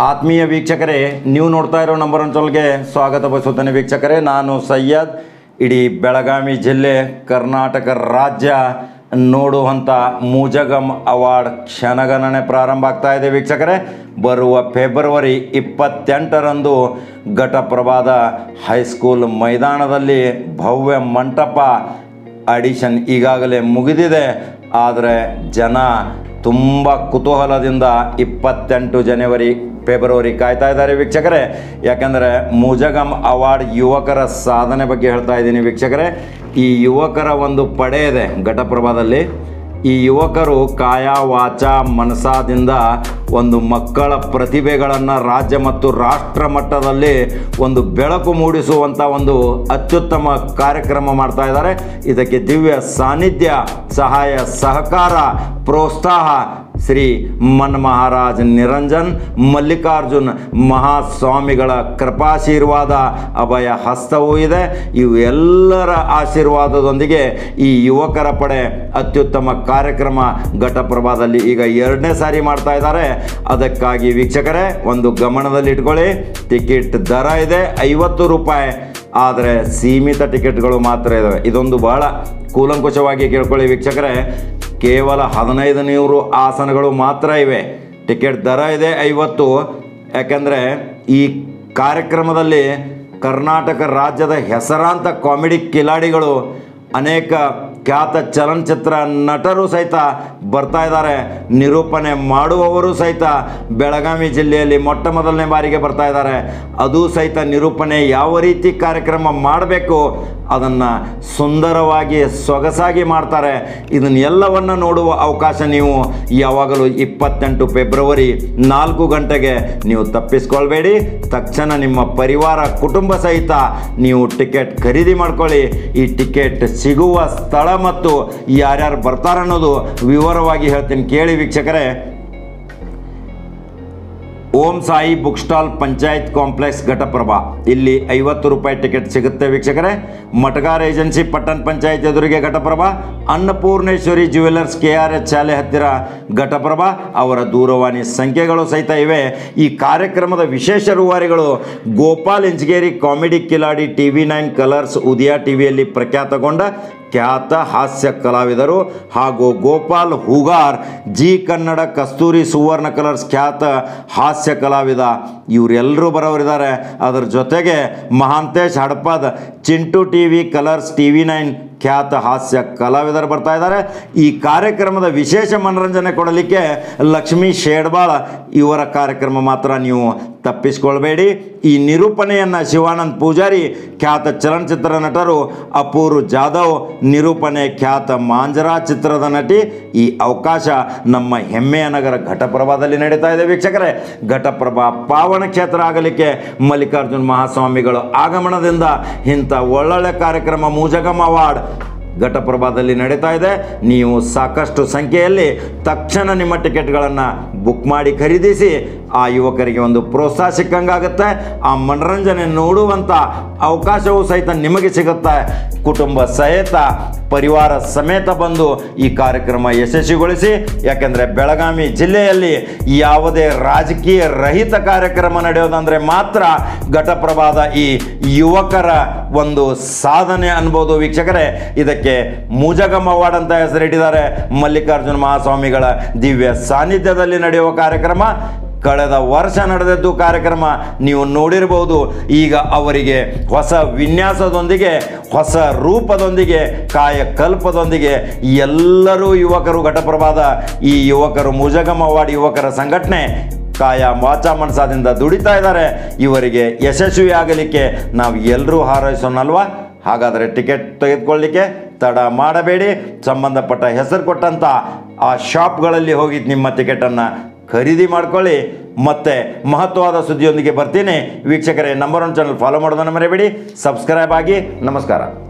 ಆತ್ಮೀಯ ವೀಕ್ಷಕರೇ ನೀವು ನೋಡ್ತಾ ಇರೋ ನಂಬರ್ ಒನ್ ಚಾನಲ್ಗೆ ಸ್ವಾಗತ ಬಯಸುತ್ತೇನೆ ವೀಕ್ಷಕರೇ ನಾನು ಸಯ್ಯದ್ ಇಡೀ ಬೆಳಗಾವಿ ಜಿಲ್ಲೆ ಕರ್ನಾಟಕ ರಾಜ್ಯ ನೋಡುವಂಥ ಮುಜಗಮ್ ಅವಾರ್ಡ್ ಕ್ಷಣಗಣನೆ ಪ್ರಾರಂಭ ಆಗ್ತಾ ಇದೆ ವೀಕ್ಷಕರೇ ಬರುವ ಫೆಬ್ರವರಿ ಇಪ್ಪತ್ತೆಂಟರಂದು ಘಟಪ್ರಭಾದ ಹೈಸ್ಕೂಲ್ ಮೈದಾನದಲ್ಲಿ ಭವ್ಯ ಮಂಟಪ ಆಡಿಷನ್ ಈಗಾಗಲೇ ಮುಗಿದಿದೆ ಆದರೆ ಜನ ತುಂಬ ಕುತೂಹಲದಿಂದ ಇಪ್ಪತ್ತೆಂಟು ಜನವರಿ ಫೆಬ್ರವರಿ ಕಾಯ್ತಾ ಇದ್ದಾರೆ ವೀಕ್ಷಕರೇ ಯಾಕಂದರೆ ಮುಜಗಮ್ ಅವಾರ್ಡ್ ಯುವಕರ ಸಾಧನೆ ಬಗ್ಗೆ ಹೇಳ್ತಾ ಇದ್ದೀನಿ ವೀಕ್ಷಕರೇ ಈ ಯುವಕರ ಒಂದು ಪಡೆ ಇದೆ ಘಟಪ್ರಭಾದಲ್ಲಿ ಈ ಯುವಕರು ಕಾಯ ವಾಚ ಮನಸಾದಿಂದ ಒಂದು ಮಕ್ಕಳ ಪ್ರತಿಭೆಗಳನ್ನು ರಾಜ್ಯ ಮತ್ತು ರಾಷ್ಟ್ರ ಮಟ್ಟದಲ್ಲಿ ಒಂದು ಬೆಳಕು ಮೂಡಿಸುವಂಥ ಒಂದು ಅತ್ಯುತ್ತಮ ಕಾರ್ಯಕ್ರಮ ಮಾಡ್ತಾ ಇದ್ದಾರೆ ಇದಕ್ಕೆ ದಿವ್ಯ ಸಾನ್ನಿಧ್ಯ ಸಹಾಯ ಸಹಕಾರ ಪ್ರೋತ್ಸಾಹ ಶ್ರೀ ಮನ್ ಮಹಾರಾಜ್ ನಿರಂಜನ್ ಮಲ್ಲಿಕಾರ್ಜುನ್ ಮಹಾಸ್ವಾಮಿಗಳ ಕೃಪಾಶೀರ್ವಾದ ಅಭಯ ಹಸ್ತವೂ ಇದೆ ಇವೆಲ್ಲರ ಆಶೀರ್ವಾದದೊಂದಿಗೆ ಈ ಯುವಕರ ಪಡೆ ಅತ್ಯುತ್ತಮ ಕಾರ್ಯಕ್ರಮ ಘಟಪ್ರಭಾದಲ್ಲಿ ಈಗ ಎರಡನೇ ಸಾರಿ ಮಾಡ್ತಾ ಇದ್ದಾರೆ ಅದಕ್ಕಾಗಿ ವೀಕ್ಷಕರೇ ಒಂದು ಗಮನದಲ್ಲಿ ಇಟ್ಕೊಳ್ಳಿ ಟಿಕೆಟ್ ದರ ಇದೆ ಐವತ್ತು ರೂಪಾಯಿ ಆದರೆ ಸೀಮಿತ ಟಿಕೆಟ್ಗಳು ಮಾತ್ರ ಇದ್ದಾವೆ ಇದೊಂದು ಬಹಳ ಕೂಲಂಕುಷವಾಗಿ ಕೇಳ್ಕೊಳ್ಳಿ ವೀಕ್ಷಕರೇ ಕೇವಲ ಹದಿನೈದು ನೂರು ಆಸನಗಳು ಮಾತ್ರ ಇವೆ ಟಿಕೆಟ್ ದರ ಇದೆ ಐವತ್ತು ಯಾಕೆಂದರೆ ಈ ಕಾರ್ಯಕ್ರಮದಲ್ಲಿ ಕರ್ನಾಟಕ ರಾಜ್ಯದ ಹೆಸರಾಂತ ಕಾಮಿಡಿ ಕಿಲಾಡಿಗಳು ಅನೇಕ ಖ್ಯಾತ ಚಲನಚಿತ್ರ ನಟರು ಸಹಿತ ಬರ್ತಾ ಇದ್ದಾರೆ ನಿರೂಪಣೆ ಮಾಡುವವರು ಸಹಿತ ಬೆಳಗಾವಿ ಜಿಲ್ಲೆಯಲ್ಲಿ ಮೊಟ್ಟ ಮೊದಲನೇ ಬಾರಿಗೆ ಬರ್ತಾ ಇದ್ದಾರೆ ಅದು ಸಹಿತ ನಿರೂಪಣೆ ಯಾವ ರೀತಿ ಕಾರ್ಯಕ್ರಮ ಮಾಡಬೇಕು ಅದನ್ನು ಸುಂದರವಾಗಿ ಸೊಗಸಾಗಿ ಮಾಡ್ತಾರೆ ಇದನ್ನೆಲ್ಲವನ್ನು ನೋಡುವ ಅವಕಾಶ ನೀವು ಯಾವಾಗಲೂ ಇಪ್ಪತ್ತೆಂಟು ಫೆಬ್ರವರಿ ನಾಲ್ಕು ಗಂಟೆಗೆ ನೀವು ತಪ್ಪಿಸ್ಕೊಳ್ಬೇಡಿ ತಕ್ಷಣ ನಿಮ್ಮ ಪರಿವಾರ ಕುಟುಂಬ ಸಹಿತ ನೀವು ಟಿಕೆಟ್ ಖರೀದಿ ಮಾಡ್ಕೊಳ್ಳಿ ಈ ಟಿಕೆಟ್ ಸಿಗುವ ಸ್ಥಳ ಮತ್ತು ಯಾರ್ಯಾರು ಬರ್ತಾರೆ ಅನ್ನೋದು ವಿವರವಾಗಿ ಹೇಳ್ತೀನಿ ಕೇಳಿ ವೀಕ್ಷಕರೇ Om Sai book stall panchayat complex Ghataprabha ಇಲ್ಲಿ ಐವತ್ತು ರೂಪಾಯಿ ಟಿಕೆಟ್ ಸಿಗುತ್ತೆ ವೀಕ್ಷಕರೇ ಮಟಗಾರ್ ಏಜೆನ್ಸಿ ಪಟ್ಟಣ ಪಂಚಾಯತ್ ಎದುರಿಗೆ Ghataprabha Annapurneshwari jewellers K R H ಶಾಲೆ ಹತ್ತಿರ ಘಟಪ್ರಭಾ ಅವರ ದೂರವಾಣಿ ಸಂಖ್ಯೆಗಳು ಸಹಿತ ಇವೆ ಈ ಕಾರ್ಯಕ್ರಮದ ವಿಶೇಷ ರೂವಾರಿಗಳು Gopal Inchageri comedy Khiladi T V nine Colors Udaya ಟಿವಿಯಲ್ಲಿ ಪ್ರಖ್ಯಾತಗೊಂಡ ಖ್ಯಾತ ಹಾಸ್ಯ ಕಲಾವಿದರು ಹಾಗೂ ಗೋಪಾಲ್ ಹೂಗಾರ್ ಜಿ ಕನ್ನಡ ಕಸ್ತೂರಿ ಸುವರ್ಣ ಕಲರ್ಸ್ ಖ್ಯಾತ ಹಾಸ್ಯ ಕಲಾವಿದ ಇವರೆಲ್ಲರೂ ಬರೋರಿದ್ದಾರೆ ಅದರ ಜೊತೆಗೆ Mahantesh Hadapad Chintu T V Colors T V nine ಖ್ಯಾತ ಹಾಸ್ಯ ಕಲಾವಿದರು ಬರ್ತಾ ಇದ್ದಾರೆ ಈ ಕಾರ್ಯಕ್ರಮದ ವಿಶೇಷ ಮನರಂಜನೆ ಕೊಡಲಿಕ್ಕೆ ಲಕ್ಷ್ಮೀ ಶೇಡ್ಬಾಳ ಇವರ ಕಾರ್ಯಕ್ರಮ ಮಾತ್ರ ನೀವು ತಪ್ಪಿಸ್ಕೊಳ್ಬೇಡಿ ಈ ನಿರೂಪಣೆಯನ್ನು ಶಿವಾನಂದ್ ಪೂಜಾರಿ ಖ್ಯಾತ ಚಲನಚಿತ್ರ ನಟರು ಅಪೂರು ಜಾಧವ್ ನಿರೂಪಣೆ ಖ್ಯಾತ ಮಾಂಜರಾ ಚಿತ್ರದ ನಟಿ ಈ ಅವಕಾಶ ನಮ್ಮ ಹೆಮ್ಮೆಯ ನಗರ ಘಟಪ್ರಭಾದಲ್ಲಿ ನಡೀತಾ ಇದೆ ವೀಕ್ಷಕರೇ ಘಟಪ್ರಭಾ ಪಾವನ ಕ್ಷೇತ್ರ ಆಗಲಿಕ್ಕೆ ಮಲ್ಲಿಕಾರ್ಜುನ್ ಮಹಾಸ್ವಾಮಿಗಳು ಆಗಮನದಿಂದ ಇಂಥ ಒಳ್ಳೊಳ್ಳೆ ಕಾರ್ಯಕ್ರಮ ಮೂಜಗಮ್ ಅವಾರ್ಡ್ ಘಟಪ್ರಭಾದಲ್ಲಿ ನಡೀತಾ ಇದೆ ನೀವು ಸಾಕಷ್ಟು ಸಂಖ್ಯೆಯಲ್ಲಿ ತಕ್ಷಣ ನಿಮ್ಮ ಟಿಕೆಟ್ಗಳನ್ನು ಬುಕ್ ಮಾಡಿ ಖರೀದಿಸಿ ಆ ಯುವಕರಿಗೆ ಒಂದು ಪ್ರೋತ್ಸಾಹ ಸಿಕ್ಕಂಗಾಗುತ್ತೆ ಆ ಮನರಂಜನೆ ನೋಡುವಂಥ ಅವಕಾಶವೂ ಸಹಿತ ನಿಮಗೆ ಸಿಗುತ್ತೆ ಕುಟುಂಬ ಸಹಿತ ಪರಿವಾರ ಸಮೇತ ಬಂದು ಈ ಕಾರ್ಯಕ್ರಮ ಯಶಸ್ವಿಗೊಳಿಸಿ ಯಾಕೆಂದರೆ ಬೆಳಗಾವಿ ಜಿಲ್ಲೆಯಲ್ಲಿ ಯಾವುದೇ ರಾಜಕೀಯ ರಹಿತ ಕಾರ್ಯಕ್ರಮ ನಡೆಯೋದಂದರೆ ಮಾತ್ರ ಘಟಪ್ರಭಾದ ಈ ಯುವಕರ ಒಂದು ಸಾಧನೆ ಅನ್ಬೋದು ವೀಕ್ಷಕರೇ ಇದಕ್ಕೆ ಮುಜಗಮ್ ಅವಾರ್ಡ್ ಅಂತ ಹೆಸರಿಟ್ಟಿದ್ದಾರೆ ಮಲ್ಲಿಕಾರ್ಜುನ ಮಹಾಸ್ವಾಮಿಗಳ ದಿವ್ಯ ಸಾನ್ನಿಧ್ಯದಲ್ಲಿ ನಡೆಯುವ ಕಾರ್ಯಕ್ರಮ ಕಳೆದ ವರ್ಷ ನಡೆದದ್ದು ಕಾರ್ಯಕ್ರಮ ನೀವು ನೋಡಿರ್ಬೋದು ಈಗ ಅವರಿಗೆ ಹೊಸ ವಿನ್ಯಾಸದೊಂದಿಗೆ ಹೊಸ ರೂಪದೊಂದಿಗೆ ಕಾಯಕಲ್ಪದೊಂದಿಗೆ ಎಲ್ಲರೂ ಯುವಕರು ಘಟಪ್ರಭಾದ ಈ ಯುವಕರು ಮುಜಗಮ್ ಅವಾರ್ಡ್ ಯುವಕರ ಸಂಘಟನೆ ಕಾಯ ವಾಚ ಮನಸಾದಿಂದ ದುಡಿತಾ ಇದ್ದಾರೆ ಇವರಿಗೆ ಯಶಸ್ವಿ ಆಗಲಿಕ್ಕೆ ನಾವು ಎಲ್ಲರೂ ಹಾರೈಸೋಣಲ್ವಾ ಹಾಗಾದರೆ ಟಿಕೆಟ್ ತೆಗೆದುಕೊಳ್ಳಲಿಕ್ಕೆ ತಡ ಮಾಡಬೇಡಿ ಸಂಬಂಧಪಟ್ಟ ಹೆಸರು ಕೊಟ್ಟಂಥ ಆ ಶಾಪ್ಗಳಲ್ಲಿ ಹೋಗಿ ನಿಮ್ಮ ಟಿಕೆಟನ್ನು ಖರೀದಿ ಮಾಡ್ಕೊಳ್ಳಿ ಮತ್ತೆ ಮಹತ್ವವಾದ ಸುದ್ದಿಯೊಂದಿಗೆ ಬರ್ತೀನಿ ವೀಕ್ಷಕರೇ ನಂಬರ್ ಒನ್ ಚಾನಲ್ ಫಾಲೋ ಮಾಡೋದನ್ನು ಮರಿಬೇಡಿ ಸಬ್ಸ್ಕ್ರೈಬ್ ಆಗಿ ನಮಸ್ಕಾರ